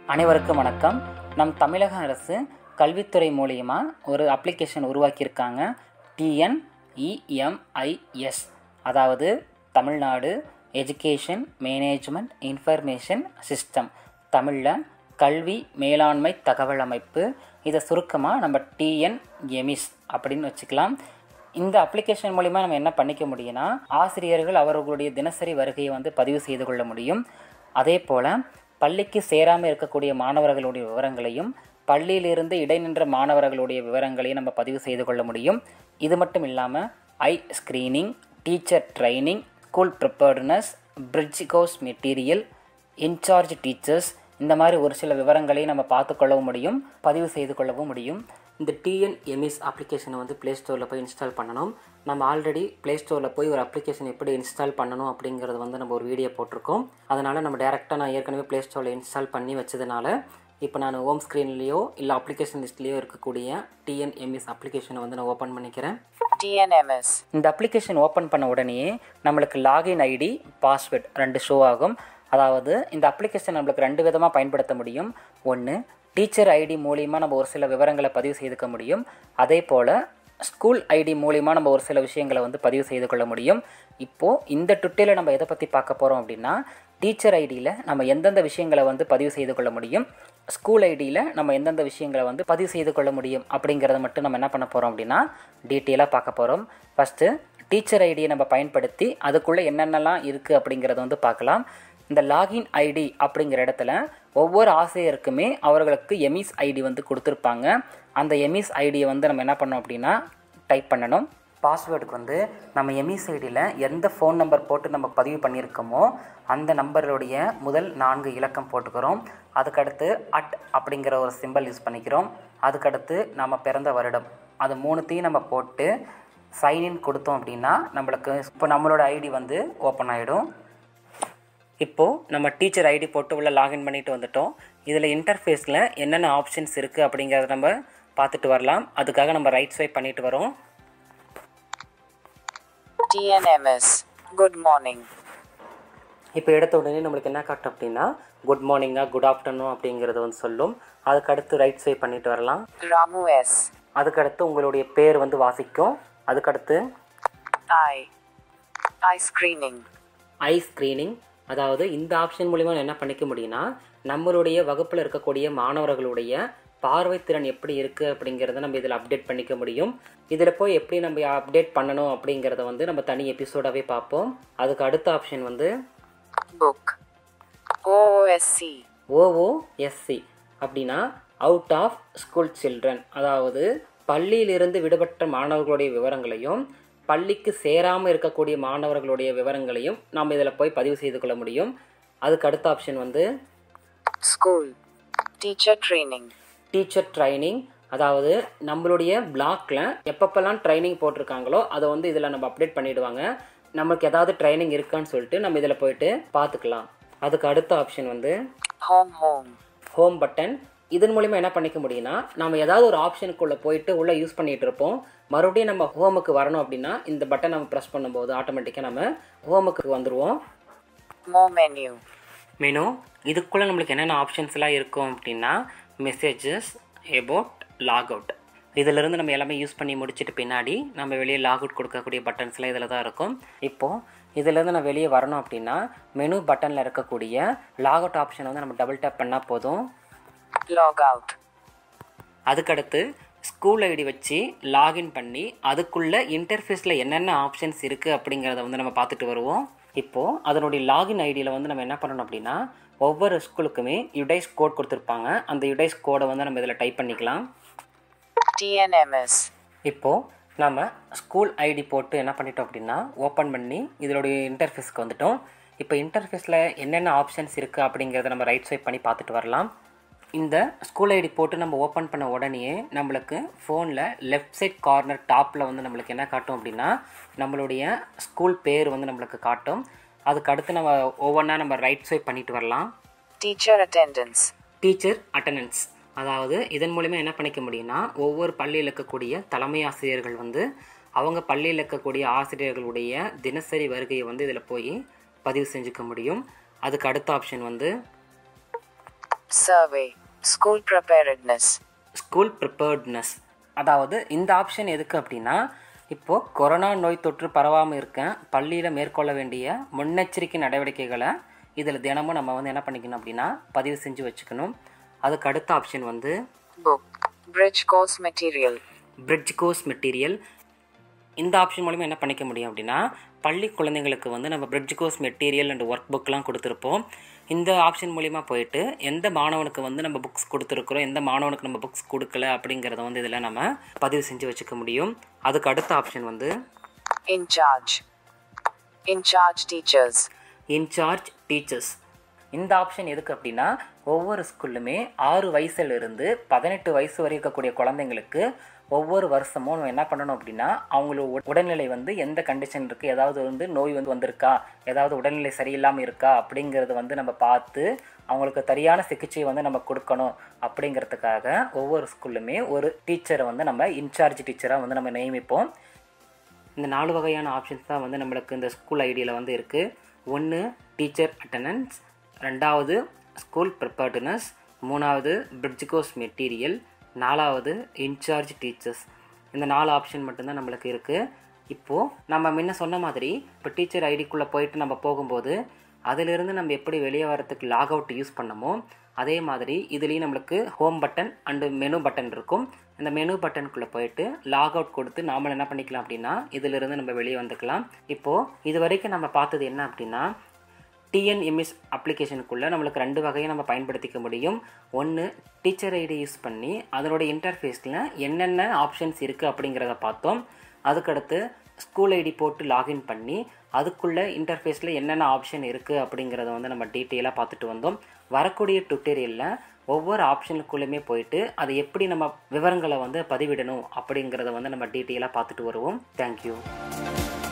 அனைவருக்கும் வணக்கம் நம் தமிழக அரசு கல்வித்துறை மூலியமா ஒரு அப்ளிகேஷன் உருவாக்கியிருக்காங்க டிஎன்இஎம்ஐஎஸ் அதாவது Tamil Nadu education management information system தமிழில் கல்வி மேலாண்மை தகவல் அமைப்பு இதை சுருக்கமாக நம்ம டிஎன்எமிஸ் அப்படின்னு வச்சுக்கலாம் இந்த அப்ளிகேஷன் மூலிமா நம்ம என்ன பண்ணிக்க முடியும்னா ஆசிரியர்கள் அவர்களுடைய தினசரி வருகையை வந்து பதிவு செய்து கொள்ள முடியும் அதே போல் பள்ளிக்கு சேராமல் இருக்கக்கூடிய மாணவர்களுடைய விவரங்களையும் பள்ளியிலிருந்து இடைநின்ற மாணவர்களுடைய விவரங்களையும் நம்ம பதிவு செய்து கொள்ள முடியும் இது மட்டும் இல்லாமல் I screening teacher training school preparedness bridge course material in charge teachers இந்த மாதிரி ஒரு சில விவரங்களையும் நம்ம பார்த்துக்கொள்ளவும் முடியும் பதிவு செய்து கொள்ளவும் முடியும் இந்த டிஎன்எம்எஸ் அப்ளிகேஷனை வந்து ப்ளே ஸ்டோரில் போய் இன்ஸ்டால் பண்ணணும் நம்ம ஆல்ரெடி ப்ளே ஸ்டோரில் போய் ஒரு அப்ளிகேஷன் எப்படி இன்ஸ்டால் பண்ணணும் அப்படிங்கிறது வந்து நம்ம ஒரு வீடியோ போட்டிருக்கோம் அதனால் நம்ம டேரெக்டாக நான் ஏற்கனவே ப்ளே ஸ்டோரில் இன்ஸ்டால் பண்ணி வச்சதுனால இப்போ நான் ஹோம் ஸ்க்ரீன்லேயோ இல்லை அப்ளிகேஷன் லிஸ்ட்லேயோ இருக்கக்கூடிய டிஎன்எம்எஸ் அப்ளிகேஷனை வந்து நான் ஓப்பன் பண்ணிக்கிறேன் DNMS. இந்த அப்ளிகேஷன் ஓப்பன் பண்ண உடனே நம்மளுக்கு லாகின் ஐடி பாஸ்வேர்ட் ரெண்டு ஷோ ஆகும் அதாவது இந்த அப்ளிகேஷன் நம்மளுக்கு ரெண்டு விதமாக பயன்படுத்த முடியும் ஒன்று டீச்சர் ஐடி மூலிமா நம்ம ஒரு சில விவரங்களை பதிவு செய்துக்க முடியும் அதே போல் ஸ்கூல் ஐடி மூலிமா நம்ம ஒரு சில விஷயங்களை வந்து பதிவு செய்து கொள்ள முடியும் இப்போது இந்த டுட்டியில் நம்ம எதை பற்றி பார்க்க போகிறோம் அப்படின்னா டீச்சர் ஐடியில் நம்ம எந்தெந்த விஷயங்களை வந்து பதிவு செய்து கொள்ள முடியும் ஸ்கூல் ஐடியில் நம்ம எந்தெந்த விஷயங்களை வந்து பதிவு செய்து கொள்ள முடியும் அப்படிங்கிறத மட்டும் நம்ம என்ன பண்ண போகிறோம் அப்படின்னா டீட்டெயிலாக பார்க்க போகிறோம் ஃபஸ்ட்டு டீச்சர் ஐடியை நம்ம பயன்படுத்தி அதுக்குள்ளே என்னென்னலாம் இருக்குது அப்படிங்கிறத வந்து பார்க்கலாம் இந்த லாகின் ஐடி அப்படிங்கிற இடத்துல ஒவ்வொரு ஆசிரியருக்குமே அவர்களுக்கு எமிஸ் ஐடி வந்து கொடுத்துருப்பாங்க அந்த எமிஸ் ஐடியை வந்து நம்ம என்ன பண்ணோம் அப்படின்னா டைப் பண்ணணும் பாஸ்வேர்டுக்கு வந்து நம்ம எமிஸ் ஐடியில் எந்த ஃபோன் நம்பர் போட்டு நம்ம பதிவு பண்ணியிருக்கோமோ அந்த நம்பருடைய முதல் நான்கு இலக்கம் போட்டுக்கிறோம் அதுக்கடுத்து அட் அப்படிங்கிற ஒரு சிம்பல் யூஸ் பண்ணிக்கிறோம் அதுக்கடுத்து நம்ம பிறந்த வருடம் அது மூணுத்தையும் நம்ம போட்டு சைன்இன் கொடுத்தோம் அப்படின்னா நம்மளுக்கு இப்போ நம்மளோட ஐடி வந்து ஓப்பன் ஆகிடும் இப்போது நம்ம டீச்சர் ஐடி போட்டு உள்ள லாகின் பண்ணிட்டு வந்துட்டோம் இதில் இன்டர்ஃபேஸில் என்னென்ன ஆப்ஷன்ஸ் இருக்குது அப்படிங்கிறத நம்ம பார்த்துட்டு வரலாம் அதுக்காக நம்ம ரைட் ஸ்வைப் பண்ணிட்டு வரோம் DNMS. Good morning. இப்போ எடுத்த உடனே நம்மளுக்கு என்ன காட்டும் அப்படின்னா குட் மார்னிங்கா குட் ஆஃப்டர்நூன் அப்படிங்கிறது வந்து சொல்லும் அதுக்கடுத்து ரைட் ஸ்வைப் பண்ணிட்டு வரலாம் Ramu S. அதுக்கடுத்து உங்களுடைய பேர் வந்து வாசிக்கும் அதுக்கடுத்து I. I screening. I screening அதாவது இந்த ஆப்ஷன் மூலிமா என்ன பண்ணிக்க முடியும்னா நம்மளுடைய வகுப்பில் இருக்கக்கூடிய மாணவர்களுடைய பார்வைத்திறன் எப்படி இருக்குது அப்படிங்கிறத நம்ம இதில் அப்டேட் பண்ணிக்க முடியும் இதில் போய் எப்படி நம்ம அப்டேட் பண்ணணும் அப்படிங்கிறத வந்து நம்ம தனி எபிசோடாகவே பார்ப்போம் அதுக்கு அடுத்த ஆப்ஷன் வந்து Book. OOSC. ஓஓஎஸ்சி அப்படின்னா அவுட் ஆஃப் ஸ்கூல் சில்ட்ரன் அதாவது பள்ளியிலிருந்து விடுபட்ட மாணவர்களுடைய விவரங்களையும் பள்ளிக்கு சேராமல் இருக்கக்கூடிய மாணவர்களுடைய விவரங்களையும் நாம் இதில் போய் பதிவு செய்து கொள்ள முடியும் அதுக்கு அடுத்த ஆப்ஷன் வந்து School. Teacher training. Teacher training அதாவது நம்மளுடைய பிளாக்ல எப்பப்பெல்லாம் ட்ரைனிங் போட்டிருக்காங்களோ அதை வந்து இதில் நம்ம அப்டேட் பண்ணிடுவாங்க நமக்கு ஏதாவது ட்ரைனிங் இருக்கான்னு சொல்லிட்டு நம்ம இதில் போயிட்டு பார்த்துக்கலாம் அதுக்கு அடுத்த ஆப்ஷன் வந்து Home home. ஹோம் பட்டன் இதன் மூலிமா என்ன பண்ணிக்க முடியும்னா நம்ம ஏதாவது ஒரு ஆப்ஷனுக்குள்ளே போயிட்டு உள்ளே யூஸ் பண்ணிகிட்டு இருப்போம் மறுபடியும் நம்ம ஹோமுக்கு வரணும் அப்படின்னா இந்த பட்டன் நம்ம ப்ரெஸ் பண்ணும்போது ஆட்டோமேட்டிக்காக நம்ம ஹோமுக்கு வந்துடுவோம் More menu. மெனு இதுக்குள்ளே நம்மளுக்கு என்னென்ன ஆப்ஷன்ஸ்லாம் இருக்கும் அப்படின்னா மெசேஜஸ் எபோட் லாக் அவுட் இதிலிருந்து நம்ம எல்லாமே யூஸ் பண்ணி முடிச்சிட்டு பின்னாடி நம்ம வெளியே லாக் அவுட் கொடுக்கக்கூடிய பட்டன்ஸ்லாம் இதில் தான் இருக்கும் இப்போது இதிலேருந்து நான் வெளியே வரணும் அப்படின்னா மெனு பட்டனில் இருக்கக்கூடிய லாக் அவுட் ஆப்ஷனை வந்து நம்ம டபுள் டேப் பண்ணால் போதும் Log out. அதுக்கடுத்து ஸ்கூல் ஐடி வச்சு லாகின் பண்ணி அதுக்குள்ளே இன்டர்ஃபேஸில் என்னென்ன ஆப்ஷன்ஸ் இருக்குது அப்படிங்கிறத வந்து நம்ம பார்த்துட்டு வருவோம் இப்போது அதனுடைய லாகின் ஐடியில் வந்து நம்ம என்ன பண்ணணும் அப்படின்னா ஒவ்வொரு ஸ்கூலுக்குமே யுடைஸ் கோட் கொடுத்துருப்பாங்க அந்த யுடைஸ் கோடை வந்து நம்ம இதில் டைப் பண்ணிக்கலாம் DNMS. இப்போது நம்ம ஸ்கூல் ஐடி போட்டு என்ன பண்ணிட்டோம் அப்படின்னா ஓப்பன் பண்ணி இதனுடைய இன்டர்ஃபேஸ்க்கு வந்துட்டோம் இப்போ இன்டர்ஃபேஸில் என்னென்ன ஆப்ஷன்ஸ் இருக்குது அப்படிங்கிறத நம்ம ரைட் ஸ்வைப் பண்ணி பார்த்துட்டு வரலாம் இந்த ஸ்கூல் ஐடி போட்டு நம்ம ஓப்பன் பண்ண உடனே நம்மளுக்கு ஃபோனில் லெஃப்ட் சைட் கார்னர் டாப்பில் வந்து நம்மளுக்கு என்ன காட்டும் அப்படின்னா நம்மளுடைய ஸ்கூல் பேர் வந்து நம்மளுக்கு காட்டும் அதுக்கு அடுத்து நம்ம ஒவ்வொன்றா நம்ம ரைட் ஸ்வைப் பண்ணிட்டு வரலாம் Teacher attendance. டீச்சர் அட்டண்டன்ஸ் அதாவது இதன் மூலிமா என்ன பண்ணிக்க முடியும்னா ஒவ்வொரு பள்ளியில் இருக்கக்கூடிய தலைமை ஆசிரியர்கள் வந்து அவங்க பள்ளியில் இருக்கக்கூடிய ஆசிரியர்களுடைய தினசரி வருகையை வந்து இதில் போய் பதிவு செஞ்சுக்க முடியும் அதுக்கு அடுத்த ஆப்ஷன் வந்து Survey. School preparedness. School preparedness அதாவது இந்த ஆப்ஷன் எதுக்கு அப்படின்னா இப்போது கொரோனா நோய் தொற்று பரவாமல் இருக்க பள்ளியில் மேற்கொள்ள வேண்டிய முன்னெச்சரிக்கை நடவடிக்கைகளை இதில் தினமும் நம்ம வந்து என்ன பண்ணிக்கணும் அப்படின்னா பதிவு செஞ்சு வச்சுக்கணும் அதுக்கு அடுத்த ஆப்ஷன் வந்து Book. Bridge course material. Bridge course material இந்த ஆப்ஷன் மூலிமா என்ன பண்ணிக்க முடியும் அப்படின்னா பள்ளி குழந்தைங்களுக்கு வந்து நம்ம bridge course material and work புக்லாம் கொடுத்துருப்போம் இந்த ஆப்ஷன் மூலிமா போயிட்டு எந்த மாணவனுக்கு வந்து நம்ம புக்ஸ் கொடுத்துருக்குறோம் எந்த மாணவனுக்கு நம்ம புக்ஸ் கொடுக்கல அப்படிங்கிறத வந்து இதில் நம்ம பதிவு செஞ்சு வச்சுக்க முடியும் அதுக்கு அடுத்த ஆப்ஷன் வந்து In charge. In charge teachers. In charge teachers இந்த ஆப்ஷன் எதுக்கு அப்படின்னா ஒவ்வொரு ஸ்கூல்லுமே ஆறு வயசுல இருந்து பதினெட்டு வயசு வரை இருக்கக்கூடிய குழந்தைங்களுக்கு ஒவ்வொரு வருஷமும் நம்ம என்ன பண்ணணும் அப்படின்னா அவங்களோட உட- உடல்நிலை வந்து எந்த கண்டிஷன் இருக்குது ஏதாவது வந்து நோய் வந்து வந்திருக்கா ஏதாவது உடல்நிலை சரியில்லாமல் இருக்கா அப்படிங்கிறத வந்து நம்ம பார்த்து அவங்களுக்கு சரியான சிகிச்சை வந்து நம்ம கொடுக்கணும் அப்படிங்கிறதுக்காக ஒவ்வொரு ஸ்கூல்லுமே ஒரு டீச்சரை வந்து நம்ம இன்சார்ஜ் டீச்சராக வந்து நம்ம நியமிப்போம் இந்த நாலு வகையான ஆப்ஷன்ஸ் தான் வந்து நம்மளுக்கு இந்த ஸ்கூல் ஐடியில் வந்து இருக்குது ஒன்று டீச்சர் அட்டண்டன்ஸ் ரெண்டாவது ஸ்கூல் ப்ரிப்பேர்டுனஸ் மூணாவது பிரிட்ஜ் கோர்ஸ் மெட்டீரியல் நாலாவது இன்சார்ஜ் டீச்சர்ஸ் இந்த நாலு ஆப்ஷன் மட்டும்தான் நம்மளுக்கு இருக்குது இப்போது நம்ம முன்ன சொன்ன மாதிரி இப்போ டீச்சர் ஐடிக்குள்ளே போயிட்டு நம்ம போகும்போது அதிலிருந்து நம்ம எப்படி வெளியே வரதுக்கு லாக் அவுட் யூஸ் பண்ணமோ அதே மாதிரி இதுலேயும் நம்மளுக்கு home button and menu button இருக்கும் இந்த மெனு பட்டனுக்குள்ளே போயிட்டு லாக் அவுட் கொடுத்து நாமளும் என்ன பண்ணிக்கலாம் அப்படின்னா இதிலிருந்து நம்ம வெளியே வந்துக்கலாம் இப்போது இது வரைக்கும் நம்ம பார்த்தது என்ன அப்படின்னா டிஎன்எம்எஸ் அப்ளிகேஷனுக்குள்ளே நம்மளுக்கு ரெண்டு வகையை நம்ம பயன்படுத்திக்க முடியும் ஒன்று டீச்சர் ஐடி யூஸ் பண்ணி அதனோட இன்டர்ஃபேஸில் என்னென்ன ஆப்ஷன்ஸ் இருக்குது அப்படிங்கிறத பார்த்தோம் அதுக்கடுத்து ஸ்கூல் ஐடி போட்டு லாகின் பண்ணி அதுக்குள்ளே இன்டர்ஃபேஸில் என்னென்ன ஆப்ஷன் இருக்குது அப்படிங்கிறத வந்து நம்ம டீட்டெயிலாக பார்த்துட்டு வந்தோம் வரக்கூடிய டுட்டோரியலில் ஒவ்வொரு ஆப்ஷனுக்குள்ளேயுமே போயிட்டு அதை எப்படி நம்ம விவரங்களை வந்து பதிவிடணும் அப்படிங்கிறத வந்து நம்ம டீட்டெயிலாக பார்த்துட்டு வருவோம் தேங்க்யூ